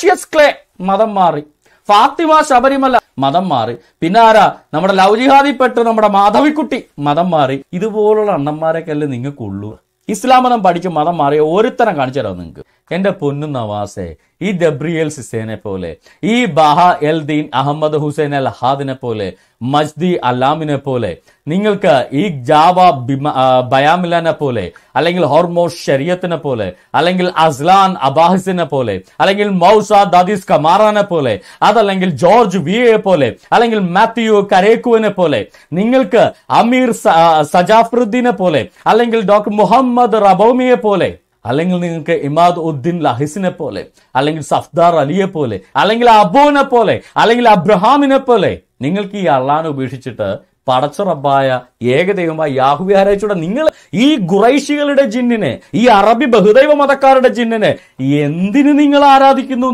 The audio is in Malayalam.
കാഷ്യസ് ക്ലേ മതം മാറി ഫാത്തിമ ശബരിമല മതം മാറി പിന്നെ ആരാ നമ്മുടെ ലവ് ജിഹാദിപ്പെട്ട് നമ്മുടെ മാധവിക്കുട്ടി മതം മാറി ഇതുപോലുള്ള അണ്ണന്മാരൊക്കെ അല്ലേ നിങ്ങൾക്കുള്ളൂ ഇസ്ലാം മതം പഠിച്ച് മതം മാറിയ ഒരുത്തരം കാണിച്ചു തരാം നിങ്ങൾക്ക് എന്റെ പൊന്നു നവാസെ ഈ ദബ്രിയൽ സിസേനെ പോലെ ഈ Bahaa El Din Ahmed Hussein Al ഹാദിനെ പോലെ മജ്ദി അലാമിനെ പോലെ നിങ്ങൾക്ക് ഈ ജാവ ബിമ- ആ, ബയാമിലാനെ പോലെ അല്ലെങ്കിൽ ഹോർമോസ് ഷരിയത്തിനെ പോലെ അല്ലെങ്കിൽ അസ്ലാൻ അബാഹിസിനെ പോലെ അല്ലെങ്കിൽ മൗസ ദാദിസ് കമാറാനെ പോലെ അതല്ലെങ്കിൽ ജോർജ് വിയെ പോലെ അല്ലെങ്കിൽ മാത്യു കരേക്കുവിനെ പോലെ നിങ്ങൾക്ക് അമീർ സ- ആ, സജാഫറുദ്ദീനെ പോലെ അല്ലെങ്കിൽ ഡോക്ടർ മുഹമ്മദ് റബോമിയെ പോലെ അല്ലെങ്കിൽ നിങ്ങൾക്ക് ഇമാദ് ഉദ്ദീൻ ലഹിസിനെ പോലെ അല്ലെങ്കിൽ സഫ്ദാർ അലിയെ പോലെ അല്ലെങ്കിൽ അബുവിനെ പോലെ അല്ലെങ്കിൽ അബ്രഹാമിനെ പോലെ നിങ്ങൾക്ക് ഈ അള്ളാനെ ഉപേക്ഷിച്ചിട്ട് പടച്ച റബ്ബായ ഏകദൈവമായ യാഹുവെ ആരായിച്ചൂടെ നിങ്ങൾ ഈ ഖുറൈശികളുടെ ജിന്നിനെ ഈ അറബി ബഹുദൈവ മതക്കാരുടെ ജിന്നിനെ എന്തിന് നിങ്ങൾ ആരാധിക്കുന്നു